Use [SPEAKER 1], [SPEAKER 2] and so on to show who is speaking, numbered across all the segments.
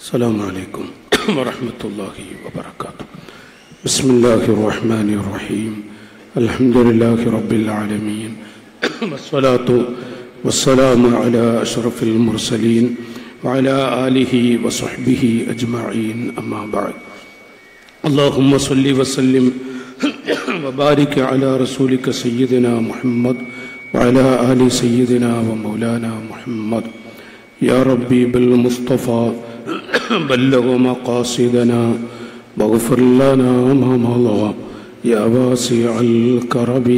[SPEAKER 1] السلام عليكم ورحمة الله وبركاته بسم الله الرحمن الرحيم الحمد لله رب العالمين والصلاة والسلام على أشرف المرسلين وعلى آله وصحبه أجمعين أما بعد اللهم صل وسلم وبارك على رسولك سيدنا محمد وعلى آل سيدنا ومولانا محمد يا ربي بالمصطفى بلغ مقاصدنا واغفر لنا ما مضى يا واسع الكرب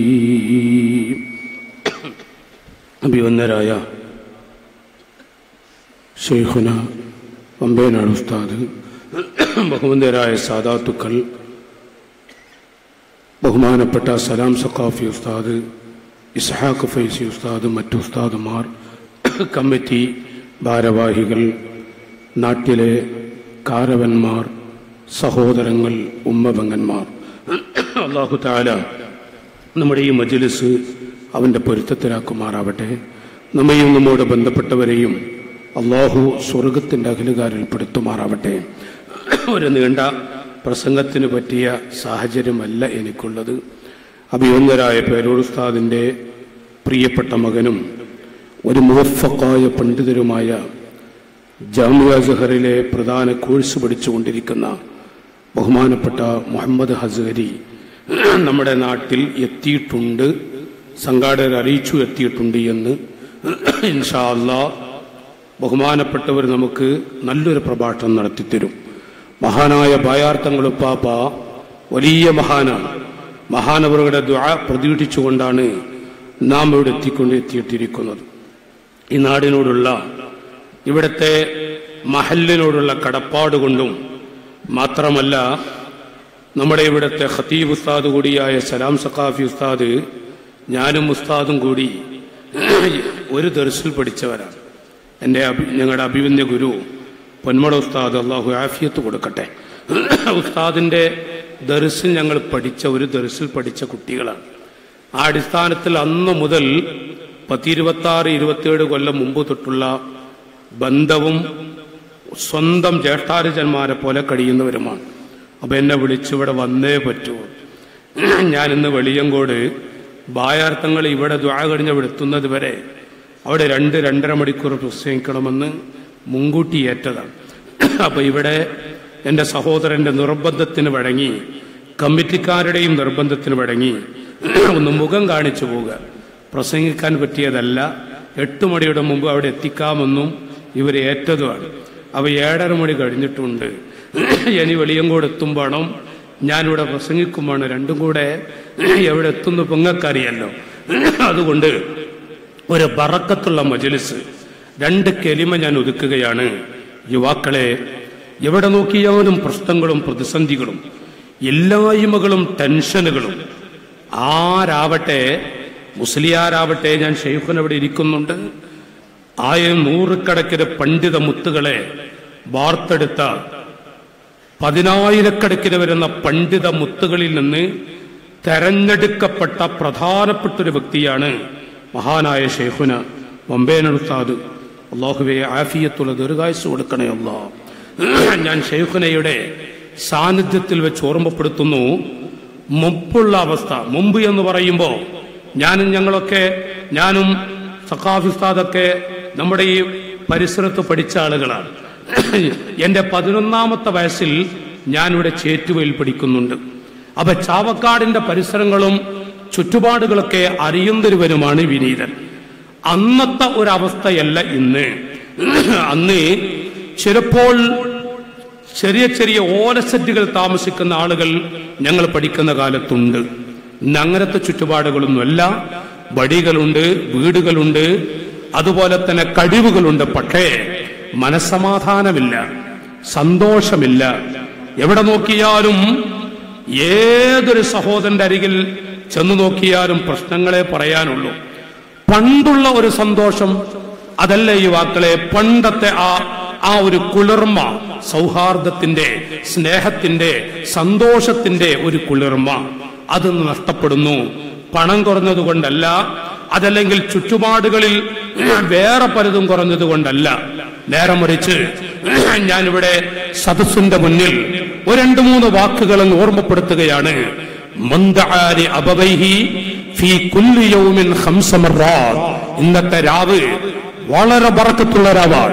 [SPEAKER 1] അഭിവന്ദരായ ഷെയ്ഖുന പമ്പേനാട് ഉസ്താദ് ബഹുവന്ദരായ സാദാത്തുക്കൾ ബഹുമാനപ്പെട്ട സലാം സഖാഫി ഉസ്താദ് ഇസ്ഹാഖ് ഫൈസി ഉസ്താദ് മറ്റു ഉസ്താദുമാർ കമ്മിറ്റി ഭാരവാഹികൾ നാട്ടിലെ കാരവന്മാർ സഹോദരങ്ങൾ ഉമ്മപങ്ങന്മാർ അള്ളാഹു താല നമ്മുടെ ഈ മജ്ലിസ് അവൻ്റെ പൊരുത്തത്തിലാക്കുമാറാവട്ടെ നമ്മയും നമ്മോട് ബന്ധപ്പെട്ടവരെയും അള്ളാഹു സ്വർഗത്തിൻ്റെ അഖിലുകാരിൽ പെടുത്തുമാറാവട്ടെ ഒരു നീണ്ട പ്രസംഗത്തിന് പറ്റിയ സാഹചര്യമല്ല എനിക്കുള്ളത് അഭിവന്ദരായ പേരോടുസ്താദിൻ്റെ പ്രിയപ്പെട്ട മകനും ഒരു മുവഫക്കായ പണ്ഡിതരുമായ ജാമിയ ജഹറിലെ പ്രധാന കോഴ്സ് പഠിച്ചുകൊണ്ടിരിക്കുന്ന ബഹുമാനപ്പെട്ട മുഹമ്മദ് ഹസരി നമ്മുടെ നാട്ടിൽ എത്തിയിട്ടുണ്ട് സംഘാടകർ അറിയിച്ചു എത്തിയിട്ടുണ്ട് എന്ന് ഇൻഷാ അല്ലാ ബഹുമാനപ്പെട്ടവർ നമുക്ക് നല്ലൊരു പ്രഭാഷണം നടത്തിത്തരും മഹാനായ ബായാർത്ഥങ്ങളുപ്പാപ്പ വലിയ മഹാനാണ് മഹാനവരുടെ ദ്വാ പ്രതീക്ഷിച്ചുകൊണ്ടാണ് നാം ഇവിടെ എത്തിക്കൊണ്ട് എത്തിയിട്ടിരിക്കുന്നത് ഈ നാടിനോടുള്ള ഇവിടുത്തെ മഹലിനോടുള്ള കടപ്പാട് കൊണ്ടും മാത്രമല്ല നമ്മുടെ ഇവിടുത്തെ ഖത്തീബ് ഉസ്താദ് കൂടിയായ സലാം സഖാഫി ഉസ്താദ് ഞാനും ഉസ്താദും കൂടി ഒരു ദർസിൽ പഠിച്ചവരാണ് എൻ്റെ അഭി ഞങ്ങളുടെ അഭിവന്യ ഗുരു പൊന്മള ഉസ്താദ് അള്ളാഹു ആഫിയത്ത് കൊടുക്കട്ടെ ഉസ്താദിൻ്റെ ദർസിൽ ഞങ്ങൾ പഠിച്ച ഒരു ദർസിൽ പഠിച്ച കുട്ടികളാണ് ആ അടിസ്ഥാനത്തിൽ അന്ന് മുതൽ പത്തിരുപത്താറ് ഇരുപത്തിയേഴ് കൊല്ലം മുമ്പ് തൊട്ടുള്ള ബന്ധവും സ്വന്തം ജ്യേഷ്ഠാനുജന്മാരെ പോലെ കഴിയുന്നവരുമാണ് അപ്പൊ എന്നെ വിളിച്ചിവിടെ വന്നേ പറ്റൂ ഞാൻ ഇന്ന് വെളിയങ്കോട് ബായാർത്ഥങ്ങൾ ഇവിടെ ദ്വാ കഴിഞ്ഞ് ഇവിടെ എത്തുന്നത് വരെ അവിടെ രണ്ട് രണ്ടര മണിക്കൂർ പ്രസംഗിക്കണമെന്ന് മുൻകൂട്ടി ഏറ്റതാണ് അപ്പൊ ഇവിടെ എൻ്റെ സഹോദരന്റെ നിർബന്ധത്തിന് വഴങ്ങി കമ്മിറ്റിക്കാരുടെയും നിർബന്ധത്തിന് വഴങ്ങി ഒന്ന് മുഖം കാണിച്ചു പോവുക പ്രസംഗിക്കാൻ പറ്റിയതല്ല എട്ട് മണിയുടെ മുമ്പ് അവിടെ എത്തിക്കാമെന്നും ഇവർ ഏറ്റതുമാണ് അവ ഏഴര മണി കഴിഞ്ഞിട്ടുണ്ട് ഇനി വെളിയങ്കോട് എത്തുമ്പോണം ഞാനിവിടെ പ്രസംഗിക്കുമ്പോൾ രണ്ടും കൂടെ എവിടെ എത്തുന്നു പൊങ്ങക്കറിയല്ലോ അതുകൊണ്ട് ഒരു ബറക്കത്തുള്ള മജലിസ് രണ്ട് കെലിമ ഞാൻ ഒതുക്കുകയാണ് യുവാക്കളെ എവിടെ നോക്കിയാലും പ്രശ്നങ്ങളും പ്രതിസന്ധികളും എല്ലായ്മകളും ടെൻഷനുകളും ആരാവട്ടെ മുസ്ലിയാരാവട്ടെ ഞാൻ ഷെയ്ഖുൻ അവിടെ ഇരിക്കുന്നുണ്ട് ആയിരം നൂറുകണക്കിന് പണ്ഡിത മുത്തുകളെ വാർത്തെടുത്ത പതിനായിരക്കണക്കിന് വരുന്ന പണ്ഡിത മുത്തുകളിൽ നിന്ന് തെരഞ്ഞെടുക്കപ്പെട്ട പ്രധാനപ്പെട്ട ഒരു വ്യക്തിയാണ് മഹാനായ ഷെയ്ഖുന വമ്പേനുസ്താദ് അള്ളാഹുവെ ആഫിയത്തുള്ള ദീർഘായുസ് കൊടുക്കണേ അല്ലാ ഞാൻ ഷെയ്ഖുനയുടെ സാന്നിധ്യത്തിൽ വെച്ച് ഓർമ്മപ്പെടുത്തുന്നു മുമ്പുള്ള അവസ്ഥ മുമ്പ് എന്ന് പറയുമ്പോൾ ഞാനും ഞങ്ങളൊക്കെ ഞാനും സഖാഫിസ്താദൊക്കെ നമ്മുടെ ഈ പരിസരത്ത് പഠിച്ച ആളുകളാണ് എന്റെ പതിനൊന്നാമത്തെ വയസ്സിൽ ഞാനിവിടെ ചേറ്റുവയിൽ പഠിക്കുന്നുണ്ട് അപ്പൊ ചാവക്കാടിന്റെ പരിസരങ്ങളും ചുറ്റുപാടുകളൊക്കെ അറിയുന്നൊരുവനുമാണ് വിനീതൻ അന്നത്തെ ഒരവസ്ഥയല്ല ഇന്ന് അന്ന് ചിലപ്പോൾ ചെറിയ ചെറിയ ഓലസെറ്റുകൾ താമസിക്കുന്ന ആളുകൾ ഞങ്ങൾ പഠിക്കുന്ന കാലത്തുണ്ട് ഇന്ന് അങ്ങനത്തെ ചുറ്റുപാടുകളൊന്നുമല്ല വടികളുണ്ട് വീടുകളുണ്ട് അതുപോലെ തന്നെ കഴിവുകളുണ്ട് പക്ഷേ മനസമാധാനമില്ല സന്തോഷമില്ല എവിടെ നോക്കിയാലും ഏതൊരു സഹോദരന്റെ അരികിൽ ചെന്നു നോക്കിയാലും പ്രശ്നങ്ങളെ പറയാനുള്ളൂ പണ്ടുള്ള ഒരു സന്തോഷം അതല്ല യുവാക്കളെ പണ്ടത്തെ ആ ആ ഒരു കുളിർമ സൗഹാർദ്ദത്തിന്റെ സ്നേഹത്തിന്റെ സന്തോഷത്തിന്റെ ഒരു കുളിർമ അത് നഷ്ടപ്പെടുന്നു പണം കുറഞ്ഞതുകൊണ്ടല്ല അതല്ലെങ്കിൽ ചുറ്റുപാടുകളിൽ വേറെ പലതും കുറഞ്ഞതുകൊണ്ടല്ല നേരെ മറിച്ച് ഞാനിവിടെ സദസ്സിന്റെ മുന്നിൽ ഒരു രണ്ട് മൂന്ന് വാക്കുകൾ അങ്ങ് ഓർമ്മപ്പെടുത്തുകയാണ് മന്ദആരി അബവൈഹി ഫീ കുല്ലി യൗമിൻ ഖംസ മർറാത്ത്. ഇന്നത്തെ രാവ് വളരെ ബറക്കത്തുള്ള രാവാണ്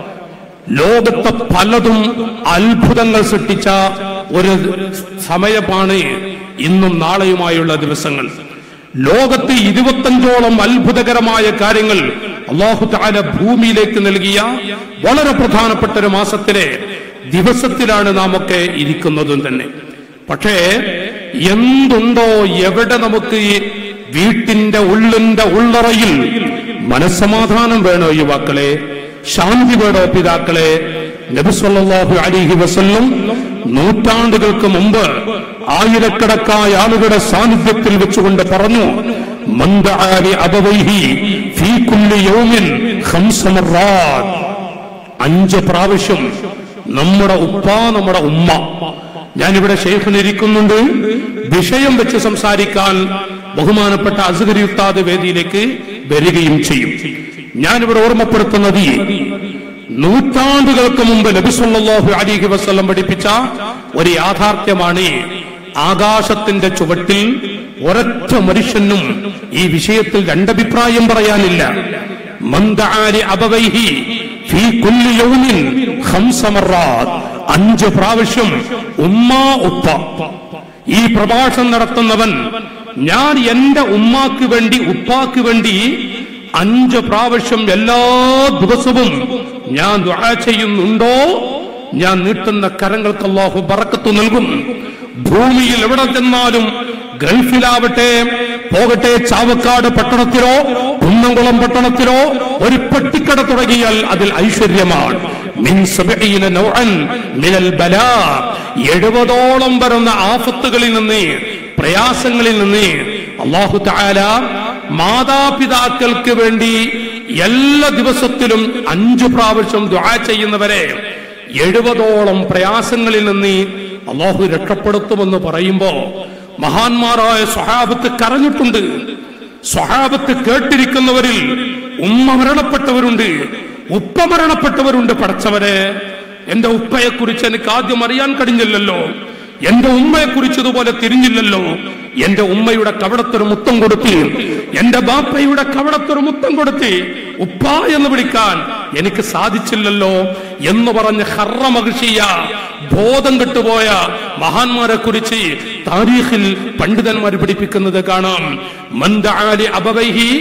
[SPEAKER 1] ലോകത്തെ പലതും അത്ഭുതങ്ങൾ സൃഷ്ടിച്ച ഒരു സമയമാണ് ഇന്നും നാളെയുമായുള്ള ദിവസങ്ങൾ ലോകത്ത് ഇരുപത്തഞ്ചോളം അത്ഭുതകരമായ കാര്യങ്ങൾ അള്ളാഹു താല ഭൂമിയിലേക്ക് നൽകിയ വളരെ പ്രധാനപ്പെട്ട ഒരു മാസത്തിലെ ദിവസത്തിലാണ് നാം ഒക്കെ ഇരിക്കുന്നതും തന്നെ പക്ഷേ എന്തുണ്ടോ എവിടെ നമുക്ക് ഈ വീട്ടിന്റെ ഉള്ളിന്റെ ഉള്ളറയിൽ മനസ്സമാധാനം വേണോ യുവാക്കളെ ശാന്തി വേണോ പിതാക്കളെ നബിസ്വല്ലാഹു അലിഹി വസല്ലും നൂറ്റാണ്ടുകൾക്ക് മുമ്പ് ആയിരക്കണക്കായ ആളുകളുടെ സാന്നിധ്യത്തിൽ വെച്ചുകൊണ്ട് പറഞ്ഞു മന്ദആരി അബവൈഹി ഫീ കുല്ലി യൗമിൻ ഖംസ മർറാത്ത് അഞ്ച് പ്രാവശ്യം നമ്മുടെ ഉപ്പ നമ്മുടെ ഉമ്മ ഞാനിവിടെ ഷെയ്ഖിനിരിക്കുന്നുണ്ട് വിഷയം വെച്ച് സംസാരിക്കാൻ ബഹുമാനപ്പെട്ട അസുഗരി ഉസ്താദ് വേദിയിലേക്ക് വരികയും ചെയ്യും ഞാനിവിടെ ഓർമ്മപ്പെടുത്തുന്നത് നൂറ്റാണ്ടുകൾക്ക് മുമ്പ് നബിസ്വല്ലാഹു അലിഹി വസ്ലം പഠിപ്പിച്ച ഒരു യാഥാർത്ഥ്യമാണ് ആകാശത്തിന്റെ ചുവട്ടിൽ ഒരൊറ്റ മനുഷ്യനും ഈ വിഷയത്തിൽ രണ്ടഭിപ്രായം പറയാനില്ല മന്ദആരി അബവൈഹി ഫീ കുല്ലി യൗമിൻ ഖംസ മർറാത്ത് അഞ്ച് പ്രാവശ്യം ഉമ്മ ഉപ്പ ഈ പ്രഭാഷണം നടത്തുന്നവൻ ഞാൻ എന്റെ ഉമ്മാക്ക് വേണ്ടി ഉപ്പാക്ക് വേണ്ടി അഞ്ച് പ്രാവശ്യം എല്ലാ ദിവസവും ഞാൻ ദുആ ചെയ്യുന്നുണ്ടോ ഞാൻ നീട്ടുന്ന കരങ്ങൾക്ക് അല്ലാഹു ബറക്കത്ത് നൽകും ഭൂമിയിൽ എവിടെ ചെന്നാലും ഗൾഫിലാവട്ടെ പോകട്ടെ ചാവക്കാട് പട്ടണത്തിലോ കുന്നംകുളം പട്ടണത്തിലോ ഒരു പെട്ടിക്കട തുടങ്ങിയാൽ അതിൽ ഐശ്വര്യമാണ് മിൻ സബഈന നൗഅൻ മിനൽ ബലാ എഴുപതോളം വരുന്ന ആഫത്തുകളിൽ നിന്ന് പ്രയാസങ്ങളിൽ നിന്ന് അള്ളാഹു തആല മാതാപിതാക്കൾക്ക് വേണ്ടി എല്ലാ ദിവസത്തിലും അഞ്ചു പ്രാവശ്യം ദുആ ചെയ്യുന്നവരെ എഴുപതോളം പ്രയാസങ്ങളിൽ നിന്ന് അള്ളാഹു രക്ഷപ്പെടുത്തുമെന്ന് പറയുമ്പോ മഹാന്മാരായ സ്വഹാബത്ത് കരഞ്ഞിട്ടുണ്ട് സ്വഹാബത്ത് കേട്ടിരിക്കുന്നവരിൽ ഉമ്മ മരണപ്പെട്ടവരുണ്ട് ഉപ്പ മരണപ്പെട്ടവരുണ്ട് പടച്ചവരെ എന്റെ ഉപ്പയെ കുറിച്ച് എനിക്ക് ആദ്യം അറിയാൻ കഴിഞ്ഞില്ലല്ലോ എന്റെ ഉമ്മയെ കുറിച്ച് ഇതുപോലെ തിരിഞ്ഞില്ലല്ലോ എന്റെ ഉമ്മയുടെ കവടത്തൊരു മുത്തം കൊടുത്തി എന്റെ ബാപ്പയുടെ കവടത്തൊരു മുത്തം കൊടുത്തി ഉപ്പ എന്ന് വിളിക്കാൻ എനിക്ക് സാധിച്ചില്ലല്ലോ എന്ന് പറഞ്ഞ് ഹർറ മഹിഷിയ ബോധം കെട്ടുപോയ മഹാന്മാരെ കുറിച്ച് താരീഖിൽ പണ്ഡിതന്മാർ പഠിപ്പിക്കുന്നത് കാണാം മന്ദആലി അബവൈഹി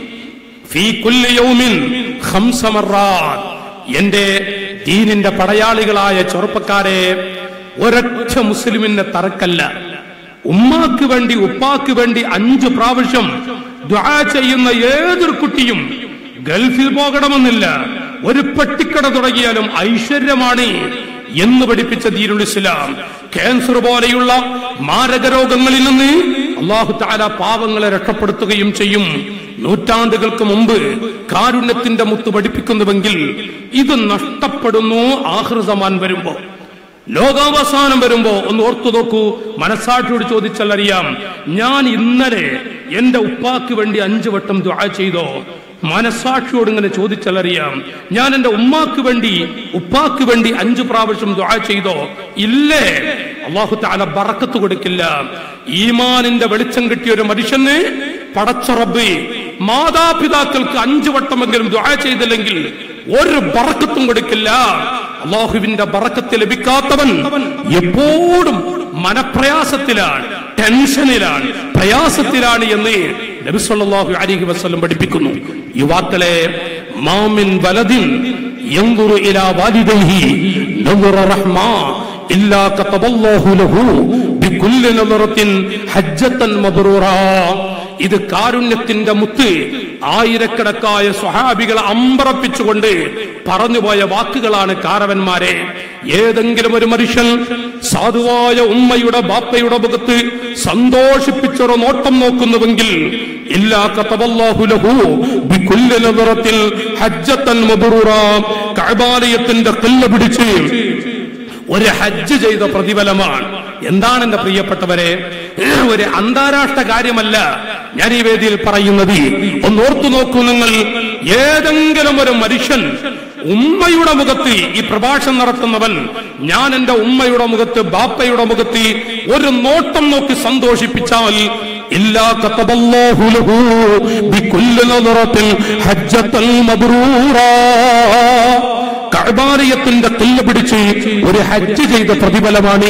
[SPEAKER 1] ഫീ കുല്ലി യൗമിൻ ഖംസ മർറാത്ത് എന്റെ ദീനിന്റെ പടയാളികളായ ചെറുപ്പക്കാരെ ഒരൊറ്റ മുസ്ലിമിന്റെ തറക്കല്ല ഉമ്മാക്ക് വേണ്ടി ഉപ്പാക്ക് വേണ്ടി അഞ്ച് പ്രാവശ്യം ദുആ ചെയ്യുന്ന ഏതൊരു കുട്ടിയും ഗൾഫിൽ പോകണമെന്നില്ല ഒരു പെട്ടിക്കട തുടങ്ങിയാലും ഐശ്വര്യമാണ് എന്ന് പഠിപ്പിച്ച ദീനുൽ ഇസ്ലാം ക്യാൻസർ പോലെയുള്ള മാരക രോഗങ്ങളിൽ നിന്ന് അള്ളാഹു താല പാവങ്ങളെ രക്ഷപ്പെടുത്തുകയും ചെയ്യും നൂറ്റാണ്ടുകൾക്ക് മുമ്പ് കാരുണ്യത്തിന്റെ മുത്ത് പഠിപ്പിക്കുന്നുവെങ്കിൽ ഇത് നഷ്ടപ്പെടുന്നു ആഹൃതമാൻ വരുമ്പോ ലോകാവസാനം വരുമ്പോ ഒന്ന് ഓർത്തു നോക്കൂ മനസ്സാക്ഷിയോട് ചോദിച്ചാൽ അറിയാം ഞാൻ ഇന്നലെ എന്റെ ഉപ്പാക്ക് വേണ്ടി അഞ്ചു വട്ടം ദുആ ചെയ്തോ മനസ്സാക്ഷിയോട് ഇങ്ങനെ ചോദിച്ചാൽ അറിയാം ഞാൻ എന്റെ ഉമ്മാക്ക് വേണ്ടി ഉപ്പാക്ക് വേണ്ടി അഞ്ചു പ്രാവശ്യം ദുആ ചെയ്തോ ഇല്ലേ അള്ളാഹു താല ബറക്കത്ത് കൊടുക്കില്ല ഈമാനിന്റെ വെളിച്ചം കിട്ടിയ ഒരു മനുഷ്യന് പടച്ച റബ്ബ് മാതാപിതാക്കൾക്ക് അഞ്ചു വട്ടമെങ്കിലും ദുആ ചെയ്തില്ലെങ്കിൽ ഒരു ബറക്കത്തും കൊടുക്കില്ല അള്ളാഹുവിന്റെ ബറക്കത്ത് ലഭിക്കാത്തവൻ എപ്പോഴും മനപ്രയാസത്തിലാണ് ടെൻഷനിലാണ് പ്രയാസത്തിലാണ് എന്ന് നബി സല്ലല്ലാഹു അലൈഹി വസല്ലം പഠിപ്പിക്കുന്നു യുവാക്കളെ മാമിൻ വലദിൻ യൻദുറു ഇലാ വാലിദൈഹി നദറ റഹ്മ ഇല്ലാ കതബല്ലാഹു ലഹു ബികുല്ലി നദറത്തിൻ ഹജ്ജത്തൻ മബ്റൂറ ഇത് കാരുണ്യത്തിന്റെ മുത്ത് ആയിരക്കണക്കായ സ്വഹാബികളെ അമ്പറപ്പിച്ചുകൊണ്ട് പറഞ്ഞുപോയ വാക്കുകളാണ് കാരവന്മാരെ ഏതെങ്കിലും ഒരു മനുഷ്യൻ സാധുവായ ഉമ്മയുടെ ബാപ്പയുടെ മുഖത്ത് സന്തോഷിപ്പിച്ചൊരു നോട്ടം നോക്കുന്നുവെങ്കിൽ ഇല്ലാ കതബല്ലാഹു ലഹു ബികുല്ലി നദറത്തിൽ ഹജ്ജത്തൻ മബ്റൂറ കഅബാലയത്തിന്റെ കല്ല് പിടിച്ച് ഒരു ഹജ്ജ് ചെയ്ത പ്രതിഫലമാണ് എന്താണ് എന്റെ പ്രിയപ്പെട്ടവരെ ഒരു അന്താരാഷ്ട്ര കാര്യമല്ല ഞാൻ ഈ വേദിയിൽ പറയുന്നത് ഒന്ന് ഓർത്തു നോക്കൂ നിങ്ങൾ ഏതെങ്കിലും ഒരു മനുഷ്യൻ ഉമ്മയുടെ മുഖത്ത് ഈ പ്രഭാഷണം നടത്തുന്നവൻ ഞാൻ എന്റെ ഉമ്മയുടെ മുഖത്ത് ബാപ്പയുടെ മുഖത്ത് ഒരു നോട്ടം നോക്കി സന്തോഷിപ്പിച്ചാൽ ഇല്ലാ കതബല്ലാഹു ലഹു ബികുല്ലി നദറത്തിൽ ഹജ്ജത്തൽ മബ്റൂറാ കഅബാലയത്തിന്റെ തുല്യ പിടിച്ച് ഒരു ഹജ്ജ് ചെയ്ത പ്രതിഫലമാണ്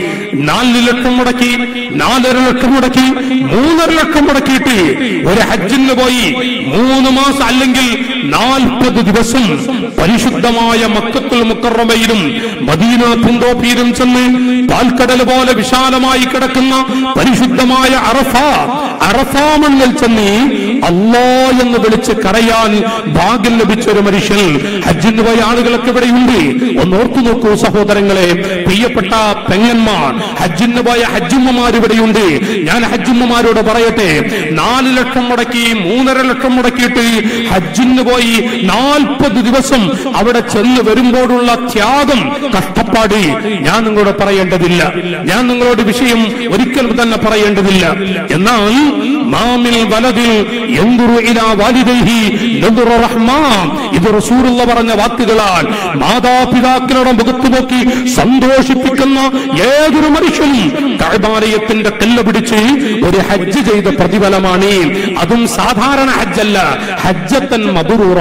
[SPEAKER 1] നാല് ലക്ഷം മുടക്കി നാലര ലക്ഷം മുടക്കി മൂന്നര ലക്ഷം മുടക്കിയിട്ട് ഒരു ഹജ്ജിന് പോയി മൂന്ന് മാസം അല്ലെങ്കിൽ നാൽപ്പത് ദിവസം പരിശുദ്ധമായ മക്കത്തുൽ മുക്കറമയിലും മദീന പുന്തോപ്പിയിലും ചെന്ന് പാൽക്കടൽ പോലെ വിശാലമായി കിടക്കുന്ന പരിശുദ്ധമായ അറഫ അറഫ മണ്ണിൽ ചെന്ന് അല്ലാ എന്ന് വിളിച്ച് കരയാൻ ഭാഗ്യം ലഭിച്ച ഒരു മനുഷ്യൻ ഹജ്ജിന് പോയ ആളുകളൊക്കെ ഇവിടെയുണ്ട് ഒന്ന് ഓർത്തു നോക്കൂ സഹോദരങ്ങളെ പ്രിയപ്പെട്ട പെങ്ങന്മാർ ഹജ്ജിന് പോയ ഹജ്ജുമ്മമാർ ഇവിടെയുണ്ട് ഞാൻ ഹജ്ജുമ്മമാരോട് പറയട്ടെ നാല് ലക്ഷം മുടക്കി മൂന്നര ലക്ഷം മുടക്കിയിട്ട് ഹജ്ജിന് പോയി നാൽപ്പത് ദിവസം അവിടെ ചെന്ന് വരുമ്പോഴുള്ള ത്യാഗം കഷ്ടപ്പാട് ഞാൻ നിങ്ങളോട് പറയേണ്ടതില്ല ഞാൻ നിങ്ങളോട് വിഷയം ഒരിക്കലും തന്നെ പറയേണ്ടതില്ല എന്നാൽ മാമിൽ വലതിൽ എന്തുറു ഇലാ വാലിദൈഹി നദുറ റഹ്മാൻ ഇത് റസൂലുള്ള പറഞ്ഞ വാക്കുകളാൽ മാതാപിതാക്കളുടെ മുഖത്ത് നോക്കി സന്തോഷിപ്പിക്കുന്ന ഏതൊരു മനുഷ്യനും കഅബാലയത്തിന്റെ കല്ല് പിടിച്ച് ഒരു ഹജ്ജ് ചെയ്ത പ്രതിഫലമാണ് അതും സാധാരണ ഹജ്ജല്ല ഹജ്ജത്തൻ മബുറൂറ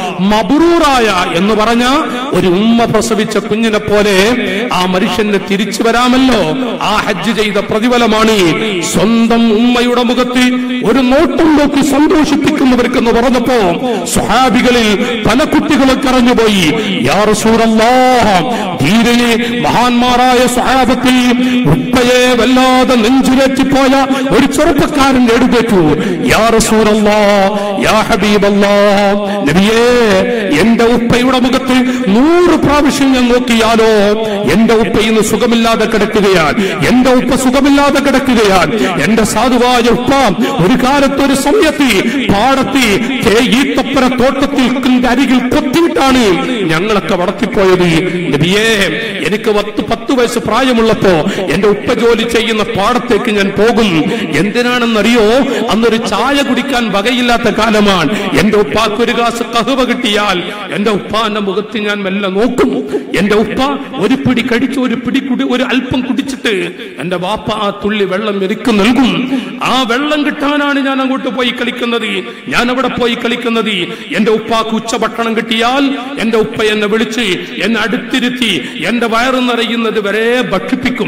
[SPEAKER 1] മബുറൂറായ എന്ന് പറഞ്ഞ ഒരു ഉമ്മ പ്രസവിച്ച കുഞ്ഞിനെ പോലെ ആ മനുഷ്യന് തിരിച്ചു വരാമല്ലോ ആ ഹജ്ജ് ചെയ്ത പ്രതിഫലമാണ് സ്വന്തം ഉമ്മയുടെ മുഖത്ത് ഒരു നോട്ടം നോക്കി സന്തോഷിപ്പിക്കുന്നവർക്കെന്ന് പറഞ്ഞപ്പോ സ്വഹാബികളിൽ പല കുട്ടികളും കറഞ്ഞുപോയി യാ റസൂലല്ലാഹ് ധീരനെ മഹാന്മാരായ സ്വഹാബത്തിൽ ഉപ്പയെ വല്ലാതെ നെഞ്ചുരറ്റിപ്പോയ ഒരു ചെറുപ്പക്കാരൻ എഴുതേറ്റു യാ റസൂലല്ലാ യാ ഹബീബല്ലാ നബിയേ എന്റെ ഉപ്പയുടെ മുഖത്ത് നൂറ് പ്രാവശ്യം ഞാൻ നോക്കിയാലോ എന്റെ ഉപ്പ ഇന്ന് സുഖമില്ലാതെ കിടക്കുകയാണ് എന്റെ ഉപ്പ സുഖമില്ലാതെ കിടക്കുകയാണ് എന്റെ സാധുവായ ഉപ്പ ഒരു കാലത്ത് ഒരു സമയത്ത് പാടത്തി ഈത്തപ്പന തോട്ടത്തിൽ അരികിൽ കൊത്തിയിട്ടാണ് ഞങ്ങളൊക്കെ വളർത്തിപ്പോയത് നബിയേ എനിക്ക് പത്ത് പത്ത് വയസ്സ് പ്രായമുള്ളപ്പോ എന്റെ ഉപ്പ ജോലി ചെയ്യുന്ന പാടത്തേക്ക് ഞാൻ പോകും എന്തിനാണെന്നറിയോ അന്നൊരു ചായ കുടിക്കാൻ വകയില്ലാത്ത കാലമാണ് എന്റെ ഉപ്പാക്ക് ഒരു ഗ്ലാസ് കഹുവ കിട്ടിയാൽ എന്റെ ഉപ്പാന്റെ മുഖത്ത് ഞാൻ മെല്ലെ നോക്കും എന്റെ ഉപ്പ ഒരു പിടി കടിച്ച് ഒരു പിടി കുടി ഒരു അല്പം കുടിച്ചിട്ട് എന്റെ വാപ്പ ആ തുള്ളി വെള്ളം എനിക്ക് നൽകും ആ വെള്ളം കിട്ടാനാണ് ഞാൻ അങ്ങോട്ട് പോയി കളിക്കുന്നത് ഞാൻ അവിടെ പോയി കളിക്കുന്നത് എന്റെ ഉപ്പാക്ക് ഉച്ചഭക്ഷണം കിട്ടിയാൽ എന്റെ ഉപ്പ എന്നെ വിളിച്ച് എന്നെ അടുത്തിരുത്തി എന്റെ വയറ് നിറയുന്നത് വരെ ഭക്ഷിപ്പിക്കും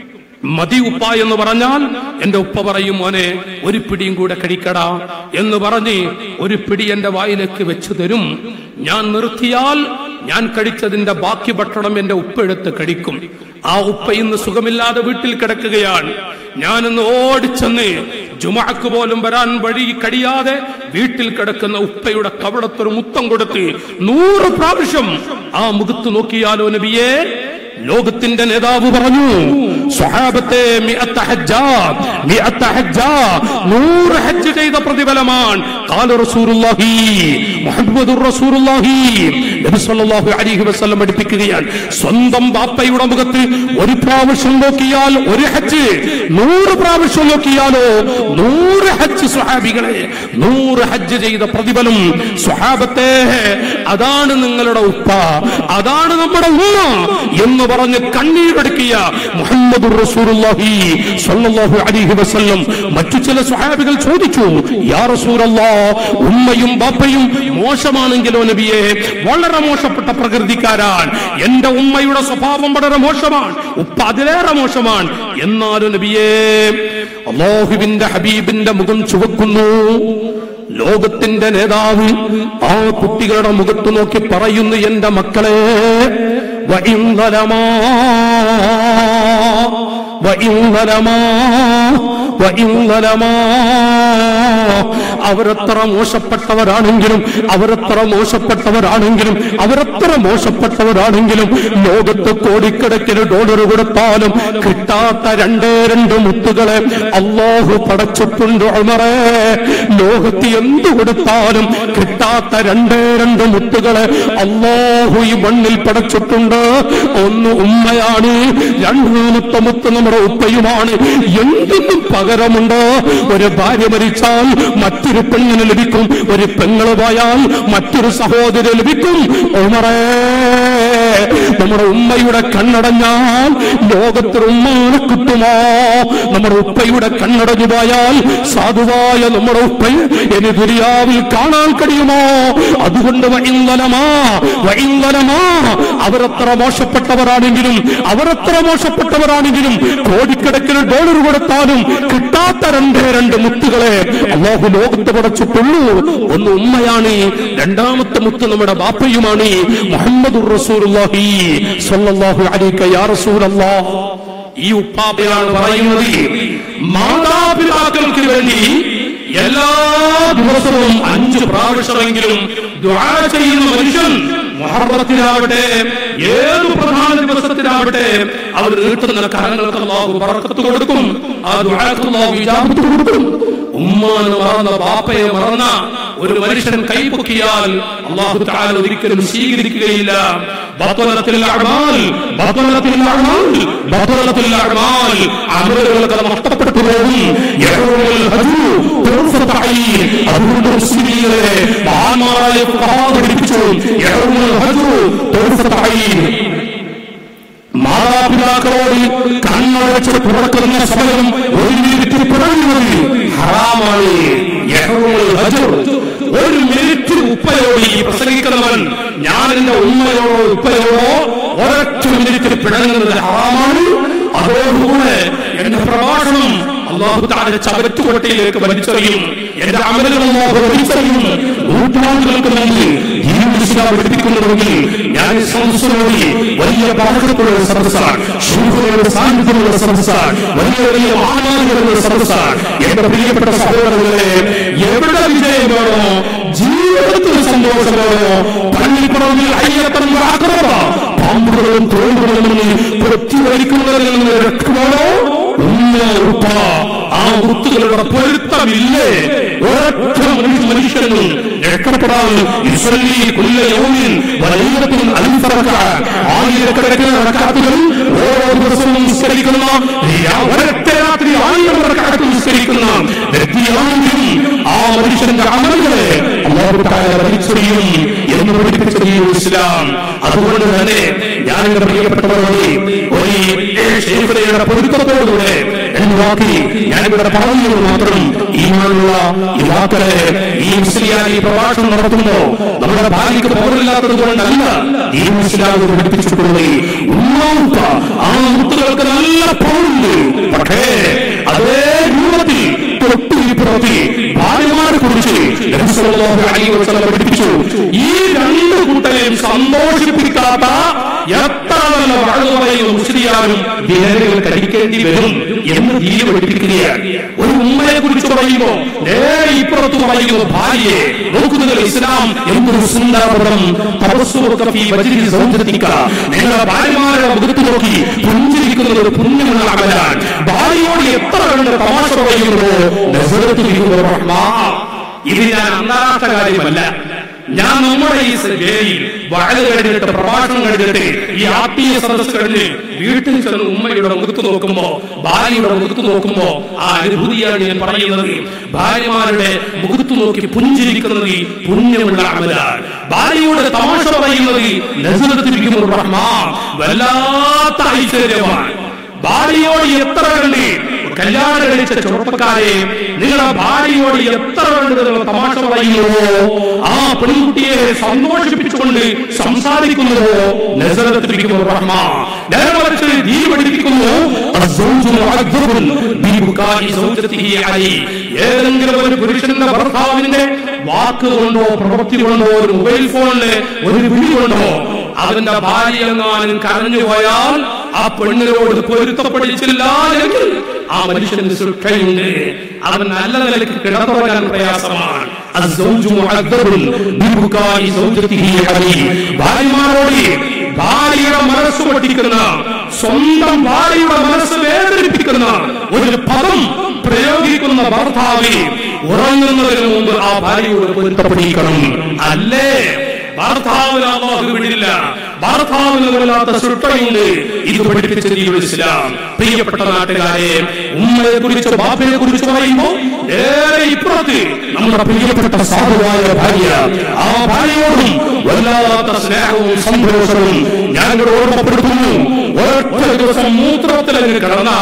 [SPEAKER 1] മതി ഉപ്പ എന്ന് പറഞ്ഞാൽ എന്റെ ഉപ്പ പറയും മോനെ ഒരു പിടിയും കൂടെ കഴിക്കടാ എന്ന് പറഞ്ഞ് ഒരു പിടി എന്റെ വായിലേക്ക് വെച്ചു തരും ഞാൻ നിർത്തിയാൽ ഞാൻ കഴിച്ചതിന്റെ ബാക്കി ഭക്ഷണം എന്റെ ഉപ്പ എടുത്ത് കഴിക്കും ആ ഉപ്പ ഇന്ന് സുഖമില്ലാതെ വീട്ടിൽ കിടക്കുകയാണ് ഞാനിന്ന് ഓടിച്ചെന്ന് ജുമാക്ക് പോലും വരാൻ വഴി കഴിയാതെ വീട്ടിൽ കിടക്കുന്ന ഉപ്പയുടെ കവളത്തൊരു മുത്തം കൊടുത്ത് നൂറ് പ്രാവശ്യം ആ മുഖത്ത് നോക്കിയാലോ നബിയേ ലോകത്തിന്റെ നേതാവ് പറഞ്ഞു സ്വഹാബത്തെ മിഅത്ത ഹജ്ജാ, മിഅത്ത ഹജ്ജാ, നൂറ് ഹജ്ജ് ചെയ്ത പ്രതിഫലമാണ് ഖാല റസൂലുള്ളാഹി മുഹമ്മദുർ റസൂലുള്ളാഹി നബി സല്ലല്ലാഹു അലൈഹി വസല്ലം പഠിപ്പിക്കുകയാണ് സ്വന്തം ബാപ്പയുടെ മുഖത്ത് ഒരു പ്രാവശ്യം നോക്കിയാൽ ഒരു ഹജ്ജ് നൂറ് പ്രാവശ്യം നോക്കിയാലോ നൂറ് ഹജ്ജ് സ്വഹാബികളെ നൂറ് ഹജ്ജ് ചെയ്ത പ്രതിഫലം സ്വഹാബത്തെ അതാണ് നിങ്ങളുടെ ഉപ്പ അതാണ് നമ്മുടെ ഉമ്മ എന്ന് പറഞ്ഞ് കണ്ണീരടക്കിയ മുഹമ്മദ് റസൂലുള്ളാഹി സ്വല്ലല്ലാഹു അലൈഹി വസല്ലം മറ്റു ചില സ്വഹാബികൾ ചോദിച്ചു യാ റസൂലല്ലാ ഉമ്മയും ബാപ്പയും മോശമാണെങ്കിലോ നബിയെ വളരെ മോശപ്പെട്ട പ്രകൃതിക്കാരാണ് എന്റെ ഉമ്മയുടെ സ്വഭാവം വളരെ മോശമാണ് ഉപ്പ അതിലേറെ മോശമാണ് എന്നാലും നബിയെ അള്ളാഹുവിന്റെ ഹബീബിന്റെ മുഖം ചുവക്കുന്നു ലോകത്തിന്റെ നേതാവ് ആ കുട്ടികളുടെ മുഖത്ത് നോക്കി പറയുന്നു എന്റെ മക്കളെ വഇൻ ظلما വഇൻ ظلما വഇൻ ظلما അവരെത്ര മോശപ്പെട്ടവരാണെങ്കിലും അവരെത്ര മോശപ്പെട്ടവരാണെങ്കിലും അവരെത്ര മോശപ്പെട്ടവരാണെങ്കിലും ലോകത്ത് കോടിക്കണക്കിന് ഡോളർ കൊടുത്താലും കിട്ടാത്ത രണ്ടേ രണ്ട് മുത്തുകളെ അള്ളാഹു പടച്ചിട്ടുണ്ട് ഉമറേ ലോകത്ത് എന്ത് കൊടുത്താലും കിട്ടാത്ത രണ്ടേ രണ്ട് മുത്തുകളെ അള്ളാഹു ഈ മണ്ണിൽ പടച്ചിട്ടുണ്ട് ഒന്ന് ഉമ്മയാണ് രണ്ടാമത്തെ മുത്ത് നമ്മുടെ നമ്മുടെ ഉപ്പയുമാണ് എന്തിനും പകരമുണ്ടോ ഒരു ഭാര്യ മരിച്ചാൽ മറ്റൊരു പെണ്ണിന് ലഭിക്കും ഒരു പെങ്ങള് പോയാൽ മറ്റൊരു സഹോദരൻ ലഭിക്കും ഉമറേ നമ്മുടെ ഉമ്മയുടെ കണ്ണടഞ്ഞാൽ ലോകത്തിൽ ഉമ്മാനെ കിട്ടുമോ നമ്മുടെ ഉപ്പയുടെ കണ്ണടഞ്ഞു പോയാൽ സാധുവായ നമ്മുടെ ഉപ്പയെ ഇനി ദുരിയാവിൽ കാണാൻ കഴിയുമോ അതുകൊണ്ട് വൈന്നലമാ വൈന്നലമാ അവരത്ര മോശപ്പെട്ടവരാണെങ്കിലും അവരത്ര മോശപ്പെട്ടവരാണെങ്കിലും കോടിക്കണക്കിന് ഡോളർ കൊടുത്താലും കിട്ടാത്ത രണ്ടേ രണ്ട് മുത്തുകളെ അള്ളാഹു ലോകത്ത് പടച്ചിട്ടുള്ളൂ ഒന്ന് ഉമ്മയാണ് രണ്ടാമത്തെ മുത്ത് നമ്മുടെ ബാപ്പയുമാണ് മുഹമ്മദ് റസൂലുള്ളാഹി സ്വല്ലല്ലാഹു അലൈക യാ റസൂലല്ലാഹ് ഈ ഉപ്പാപ്പയാണ് പറയുന്നത് മാതാപിതാക്കൾക്ക് വേണ്ടി എല്ലാ ദിവസവും അഞ്ച് പ്രാവശ്യമെങ്കിലും ദുആ ചെയ്യുന്ന മനുഷ്യൻ മുഹറത്തിലാവട്ടെ ഏത് പ്രധാന ദിവസത്തിലാവട്ടെ അവർ നീട്ടുന്ന കരങ്ങൾക്ക് അള്ളാഹു ബറക്കത്ത് കൊടുക്കും ആ ദുആക്ക് അള്ളാഹു ഇജാബത്ത് കൊടുക്കും ഉമ്മാന് മറന്ന ബാപ്പയെ മറന്ന ഒരു മനുഷ്യൻ കൈപ്പൊക്കിയാൽ അള്ളാഹു തആല ഒരിക്കലും സ്വീകരിക്കുകയില്ല ബത്വലത്തിൽ അഅ്മാൽ ബത്വലത്തിൽ അഅ്മാൽ ബത്വലത്തിൽ അഅ്മാൽ അമലുകളൊക്കെ നഷ്ടപ്പെട്ടു പോകും യഹൂൽ ഹജു തുർഫത്ത് ഐൻ അതുകൊണ്ട് മുസ്ലിമീങ്ങളെ മഹാന്മാരായ ഫുഖഹാ പഠിപ്പിച്ചു യഹൂൽ ഹജു തുർഫത്ത് ഐൻ മാതാപിതാക്കളോട് കണ്ണടച്ച് തുറക്കുന്ന സമയം ഒരു മിനിറ്റ് പിറകുന്നത് ഹറാമാണ് യഹ്റുമുൽ ഹജ്ർ. ഒരു മിനിറ്റ് ഉപ്പയോട് ഈ പ്രസംഗിക്കുന്നവൻ ഞാൻ എന്റെ ഉമ്മയോടോ ഉപ്പയോടോ ഒരൊറ്റ മിനിറ്റ് പിണങ്ങുന്നത് ഹറാമാണ് അതോടുകൂടെ എന്റെ പ്രഭാഷണം അള്ളാഹു താഴെ ചവറ്റുകൊട്ടയിലേക്ക് വലിച്ചെറിയും എന്റെ അമലുകൾ അള്ളാഹു വലിച്ചെറിയും നൂറ്റാണ്ടുകൾക്ക് മുമ്പ് ജീവിതം പഠിപ്പിക്കുന്നുവെങ്കിൽ ഞാൻ ഈ സദസ്സിനോട് വലിയ പാഠകത്തുള്ള സദസ്സാണ് ശുഭയുടെ സാന്നിധ്യമുള്ള സദസ്സാണ് വലിയ വലിയ മഹാമാരികളുള്ള സദസ്സാണ് എന്റെ പ്രിയപ്പെട്ട സഹോദരങ്ങളെ എവിടെ വിജയം വേണോ ജീവിതത്തിൽ സന്തോഷം വേണോ പള്ളിപ്പുറമിൽ അയ്യപ്പൻ ആക്രമ പാമ്പുകളും തോടുകളും പ്രത്യുവലിക്കുന്നതിൽ നിന്ന് രക്ഷമാണോ ഉമ്മ ഉപ്പ ആ മുത്തുകളുടെ പൊരുത്തമില്ലേ ഒരൊറ്റ മനുഷ്യ മനുഷ്യനും രക്ഷപ്പെടാൻ യുസല്ലി കുല്ല യൗമിൻ വലൈലത്തുൻ അൽഫ റക്അ ആയിരക്കണക്കിന് റക്അത്തുകൾ ഓരോ ദിവസവും നിസ്കരിക്കുന്ന ഒരൊറ്റ രാത്രി ആയിരം റക്അത്ത് നിസ്കരിക്കുന്ന വ്യക്തിയാണെങ്കിലും ആ മനുഷ്യന്റെ അമലുകളെ അല്ലാഹു തആല വലിച്ചെറിയും എന്ന് പഠിപ്പിച്ചത് ഈ ഇസ്ലാം അതുകൊണ്ട് തന്നെ ഞാൻ എന്റെ പ്രിയപ്പെട്ടവരോട് ഒരു ശേഖരയുടെ പൊരുത്തത്തോടുകൂടെ എന്ന് വാക്കി ഞാനിവിടെ പറയുന്നത് മാത്രം ഈമാനുള്ള യുവാക്കളെ ഈ മുസ്ലിയാൻ ഈ പ്രഭാഷണം നടത്തുമ്പോ നമ്മുടെ ഭാര്യയ്ക്ക് പൗരില്ലാത്തത് കൊണ്ടല്ല ഈ മുസ്ലിം പഠിപ്പിച്ചിട്ടുള്ളത് ഉമ്മാവുപ്പ ആ മുത്തുകൾക്ക് നല്ല പൗരുണ്ട് പക്ഷേ അതേ രൂപത്തിൽ തൊട്ടുവിപ്രവൃത്തി ഭാര്യമാരെ കുറിച്ച് നബി സല്ലല്ലാഹു അലൈഹി വസല്ലം പഠിപ്പിച്ചു ഈ രണ്ട് കൂട്ടരെയും സന്തോഷിപ്പിക്കാത്ത എത്ര നല്ല വാഴ്ന്നു പറയുന്ന മുസ്ലിയാരും വിരലുകൾ കടിക്കേണ്ടി വരും എന്ന് ദീന പഠിപ്പിക്കുകയാണ് ഒരു ഉമ്മയെ കുറിച്ച് പറയുമ്പോ നേരെ ഇപ്പുറത്ത് പറയുന്നു ഭാര്യയെ നോക്കുന്നത് ഇസ്ലാം എന്തൊരു സുന്ദരപദം നിങ്ങളുടെ ഭാര്യമാരുടെ മുഖത്ത് നോക്കി പുഞ്ചിരിക്കുന്നത് ഒരു പുണ്യമുള്ള അമലാണ് ഭാര്യയോട് എത്ര കണ്ട് തമാശ പറയുന്നുണ്ടോ നസറത്തിരിക്കുന്നത് റഹ്മാൻ ഇത് ഞാൻ അന്താരാഷ്ട്ര കാര്യമല്ല ഞാൻ നമ്മുടെ ഈ വേദിയിൽ വഴല് കഴിഞ്ഞിട്ട് പ്രഭാഷണം കഴിഞ്ഞിട്ട് ഈ ആത്മീയ സദസ് കഴിഞ്ഞ് വീട്ടിൽ ചെന്ന് ഉമ്മയുടെ മുഖത്ത് നോക്കുമ്പോ ഭാര്യയുടെ മുഖത്ത് നോക്കുമ്പോ ആ അനുഭൂതിയാണ് ഞാൻ പറയുന്നത് ഭാര്യമാരുടെ മുഖത്ത് നോക്കി പുഞ്ചിരിക്കുന്നത് ഈ പുണ്യമുള്ള അമലാണ് ഭാര്യയുടെ തമാശ പറയുന്നത് നസറത്തിരിക്കുന്ന റഹ്മാൻ വല്ലാത്ത ഐശ്വര്യമാണ് ഭാര്യയോട് എത്ര കണ്ട് കല്യാണം കഴിച്ച ചെറുപ്പക്കാരെ നിങ്ങളുടെ ഭാര്യയോട് എത്ര കണ്ട് നിങ്ങൾ തമാശ പറയുന്നുവോ ആ പെൺകുട്ടിയെ സന്തോഷിപ്പിച്ചുകൊണ്ട് സംസാരിക്കുന്നുവോ നസറത്തിരിക്കുന്നു റഹ്മ നേരെ മറിച്ച് നീ പഠിപ്പിക്കുന്നു അസ്സൗജു മുഅദ്ദബുൻ ബിബുകാഇ സൗജത്തിഹി അലൈ ഏതെങ്കിലും ഒരു പുരുഷന്റെ ഭർത്താവിന്റെ വാക്ക് കൊണ്ടോ പ്രവൃത്തി കൊണ്ടോ ഒരു മൊബൈൽ ഫോണില് ഒരു വിളി കൊണ്ടോ അവന്റെ ഭാര്യ എങ്ങാനും കരഞ്ഞു പോയാൽ ആ പെണ്ണിനോട് പൊരുത്തപ്പെടിച്ചില്ല എങ്കിൽ ആ മനുഷ്യന് ശിക്ഷയുണ്ട് അവൻ നല്ല നിലയ്ക്ക് കിടന്നുറങ്ങാൻ പ്രയാസമാണ് അസ്സൗജു മുഅദ്ദബുൻ ബിബുകാഇ സൗജത്തിഹി അലൈ ഭാര്യമാരോട് ഭാര്യയുടെ മനസ്സ് പഠിക്കുന്ന സ്വന്തം ഭാര്യയുടെ മനസ്സ് വേദനിപ്പിക്കുന്ന ഒരു പദം പ്രയോഗിക്കുന്ന ഭർത്താവ് ഉറങ്ങുന്നതിന് മുമ്പ് ആ ഭാര്യയോട് പൊരുത്തപ്പെടിക്കണം അല്ലേ ഭർത്താവിന് അള്ളാഹു വിടില്ല ഭർത്താവിന് വല്ലാത്ത സൃഷ്ടയുണ്ട് ഇത് പഠിപ്പിച്ച ദീനുൽ ഇസ്ലാം പ്രിയപ്പെട്ട നാട്ടുകാരെ ഉമ്മയെ കുറിച്ച് ബാപ്പയെ കുറിച്ച് പറയുമ്പോൾ നേരെ ഇപ്പുറത്ത് നമ്മുടെ പ്രിയപ്പെട്ട സാധുവായ ഭാര്യ ആ ഭാര്യയോടും വല്ലാത്ത സ്നേഹവും സന്തോഷവും ഞാൻ ഇവിടെ ഓർമ്മപ്പെടുത്തുന്നു ഒരൊറ്റ ദിവസം മൂത്രത്തിലങ്ങ് കിടന്ന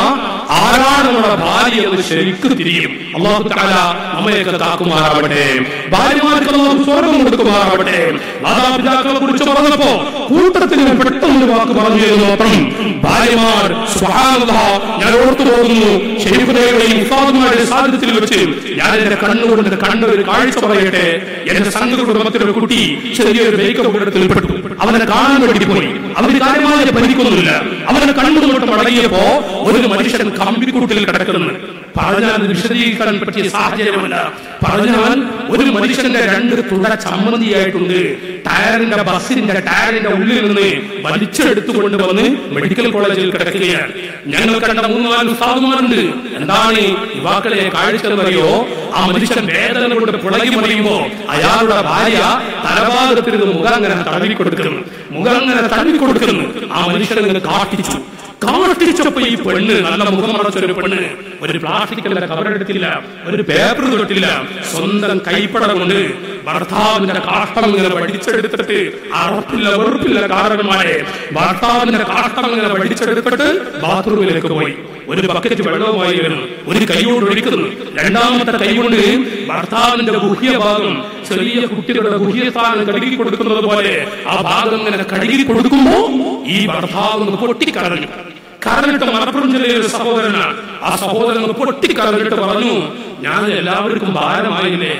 [SPEAKER 1] ആരാണ് നമ്മുടെ ഭാര്യ എന്ന് ശരിക്കും തിരിയും അള്ളാഹു താല നമ്മയൊക്കെ കാക്കുമാറാവട്ടെ ഭാര്യമാർക്ക് അള്ളാഹു സ്വർഗം കൊടുക്കുമാറാവട്ടെ മാതാപിതാക്കളെ കുറിച്ച് പറഞ്ഞപ്പോ കൂട്ടത്തിൽ ഞാൻ പെട്ടെന്ന് ഒരു വാക്ക് പറഞ്ഞു എന്ന് മാത്രം ഭാര്യമാർ സുബ്ഹാനല്ലാഹ്, ഞാൻ ഓർത്തു പോകുന്നു ഷെരീഫുകളുടെയും ഉസ്താദുമാരുടെയും സാന്നിധ്യത്തിൽ വെച്ച് ഞാൻ എന്റെ കണ്ണുകൊണ്ട് എന്റെ കണ്ട ഒരു കാഴ്ച പറയട്ടെ എന്റെ സംഘ കുടുംബത്തിലെ ഒരു കുട്ടി ചെറിയൊരു മേക്കപ്പ് കൂടത്തിൽ പെട്ടു അവനെ കാണാൻ വേണ്ടി പോയി അവന് കാര്യമായ പരിക്കൊന്നുമില്ല അവനെ കണ്ണുകൊണ്ട് മടങ്ങിയപ്പോ ഒരു മനുഷ്യൻ കമ്പിക്കൂട്ടിൽ കിടക്കുന്നു പറഞ്ഞാൽ വിശദീകരിക്കാൻ പറ്റിയ സാഹചര്യമല്ല പറഞ്ഞാൽ ഒരു മനുഷ്യന്റെ രണ്ട് തുട ചമ്മന്തിയായിട്ടുണ്ട് ടയറിന്റെ ബസ്സിന്റെ ടയറിന്റെ ഉള്ളിൽ നിന്ന് വലിച്ചെടുത്തുകൊണ്ട് വന്ന് മെഡിക്കൽ കോളേജിൽ കിടക്കുകയാണ് ഞങ്ങൾ കണ്ട മൂന്ന് നാല് ഉസ്താദുമാരുണ്ട് എന്താണ് യുവാക്കളെ കാഴ്ച എന്നറിയോ ആ മനുഷ്യൻ വേദന കൊണ്ട് പുളകി മറിയുമ്പോ അയാളുടെ ഭാര്യ തലഭാഗത്തിൽ നിന്ന് മുഖം അങ്ങനെ തടവി കൊടുക്കുന്നു മുഖം അങ്ങനെ തടവി കൊടുക്കുന്നു ആ മനുഷ്യൻ ഇങ്ങനെ കാട്ടിച്ചു കാട്ടിച്ചപ്പോ ഈ പെണ്ണ് നല്ല മുഖം മറച്ച ഒരു പെണ്ണ് ഒരു പ്ലാസ്റ്റിക്കല്ല കവറെടുത്തില്ല ഒരു പേപ്പർ തൊട്ടില്ല സ്വന്തം കൈപ്പട കൊണ്ട് ഭർത്താവിന്റെ കാഷ്ടം ഇങ്ങനെ പഠിച്ചെടുത്തിട്ട് അറപ്പില്ല വെറുപ്പില്ല കാരണന്മാരെ ഭർത്താവിന്റെ കാഷ്ടം ഇങ്ങനെ പഠിച്ചെടുത്തിട്ട് ബാത്റൂമിലേക്ക് പോയി ഒരു ബക്കറ്റ് വെള്ളവുമായി വരുന്നു ഒരു കൈകൊണ്ട് ഒഴിക്കുന്നു രണ്ടാമത്തെ കൈകൊണ്ട് ഭർത്താവിന്റെ ഗുഹ്യ ഭാഗം ചെറിയ കുട്ടികളുടെ ഗുഹ്യസ്ഥാനം കഴുകി കൊടുക്കുന്നത് പോലെ ആ ഭാഗം ഇങ്ങനെ കഴുകി കൊടുക്കുമ്പോ ഈ ഭർത്താവ് ഒന്ന് പൊട്ടിക്കരഞ്ഞു കരഞ്ഞിട്ട് മലപ്പുറം ജില്ലയിലെ ഒരു സഹോദരനാണ് ആ സഹോദരൻ ഒന്ന് പൊട്ടിക്കരഞ്ഞിട്ട് പറഞ്ഞു ഞാൻ എല്ലാവർക്കും ഭാരമായില്ലേ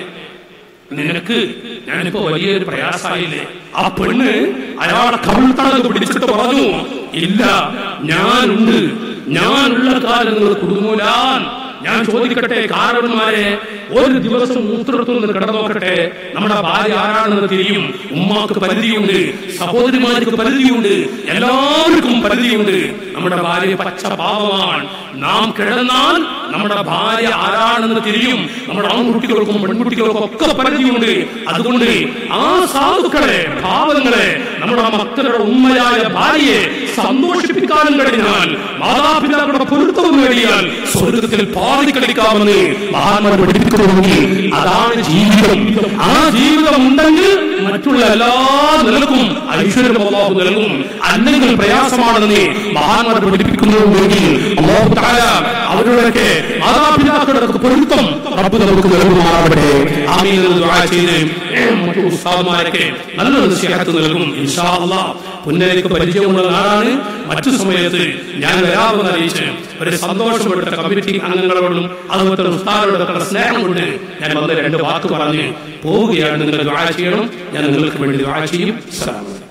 [SPEAKER 1] നിനക്ക് ഞാനിപ്പോ വലിയൊരു പ്രയാസമായില്ലേ ആ പെണ്ണ് അയാളെ കവിൾത്തളത് പിടിച്ചിട്ട് പറഞ്ഞു ഇല്ല ഞാനുണ്ട് ഞാനുള്ള കാലം നിങ്ങൾ കുടുങ്ങൂലാൻ ഞാൻ ചോദിക്കട്ടെ കാരണന്മാരെ ഒരു ദിവസം മൂത്രത്തിൽ നിന്ന് കിടന്നു നോക്കട്ടെ നമ്മുടെ ഭാര്യ ആരാണെന്ന് തിരിയും ഉമ്മാക്ക് പരിധിയുണ്ട് സഹോദരിമാർക്ക് പരിധിയുണ്ട് എല്ലാവർക്കും പരിധിയുണ്ട് നമ്മുടെ ഭാര്യ പച്ച പാവമാണ് നാം കിടന്നാൽ നമ്മുടെ ഭാര്യ ആരാണെന്ന് തിരിയും നമ്മുടെ ആൺകുട്ടികൾക്കും പെൺകുട്ടികൾക്കും ഒക്കെ പരിധിയുണ്ട് അതുകൊണ്ട് ആ സാധുക്കളെ പാവങ്ങളെ നമ്മുടെ മക്കളുടെ ഉമ്മയായ ഭാര്യയെ സന്തോഷിപ്പിക്കാനും കഴിഞ്ഞാൽ മാതാപിതാക്കളുടെ പൊരുത്തവും നേടിയാൽ സ്വർഗത്തിൽ പാതി കളിക്കാമെന്ന് മഹാന്മാർ പഠിപ്പിക്കുന്നുവെങ്കിൽ അതാണ് ജീവിതം ആ ജീവിതം ഉണ്ടെങ്കിൽ മറ്റുള്ള എല്ലാ നിലക്കും ഐശ്വര്യം അള്ളാഹു നൽകും അല്ലെങ്കിൽ പ്രയാസമാണെന്ന് മഹാന്മാർ പഠിപ്പിക്കുന്നുവെങ്കിൽ അള്ളാഹു താല അവരുടെയൊക്കെ മാതാപിതാക്കളുടെ പൊരുത്തം റബ്ബ് നമുക്ക് നൽകുമാറാവട്ടെ ആമീൻ എന്ന് ദുആ ചെയ്ത് മറ്റു ഉസ്താദ്മാരൊക്കെ നല്ല നസിഹത്ത് നൽകും ഇൻഷാ അല്ലാഹ് പുന്നലേക്ക് പരിചയമുള്ള നാടാണ് മറ്റു സമയത്ത് ഞാൻ വരാമെന്ന് അറിയിച്ച് ഒരു സന്തോഷപ്പെട്ട കമ്മിറ്റി അംഗങ്ങളോടും അതുപോലെ തന്നെ ഉസ്താദോടൊക്കെ സ്നേഹം കൊണ്ട് ഞാൻ വന്ന് രണ്ട് വാക്ക് പറഞ്ഞ് പോവുകയാണ് നിങ്ങൾ ദുആ ചെയ്യണം ഞാൻ നിങ്ങൾക്ക് വേണ്ടി ദുആ ചെയ്യും അസ്സലാമു അലൈക്കും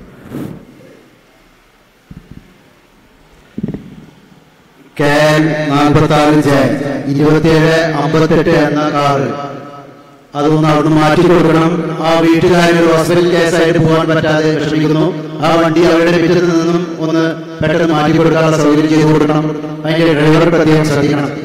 [SPEAKER 2] കെ എൽ നാൽപ്പത്തി ആറ് ജെ ഇരുപത്തിയേഴ് അമ്പത്തെട്ട് എന്ന കാറ് അതൊന്ന് അവിടുന്ന് മാറ്റി കൊടുക്കണം ആ വീട്ടുകാരൻ ഒരു ഹോസ്പിറ്റൽ കേസായിട്ട് പോകാൻ പറ്റാതെ വിഷമിക്കുന്നു ആ വണ്ടി അവരുടെ മുറ്റത്ത് നിന്നും ഒന്ന് പെട്ടെന്ന് മാറ്റി കൊടുക്കാനുള്ള സൗകര്യം ചെയ്തു കൊടുക്കണം അതിന്റെ ഡ്രൈവർ പ്രത്യേകം ശ്രദ്ധിക്കണം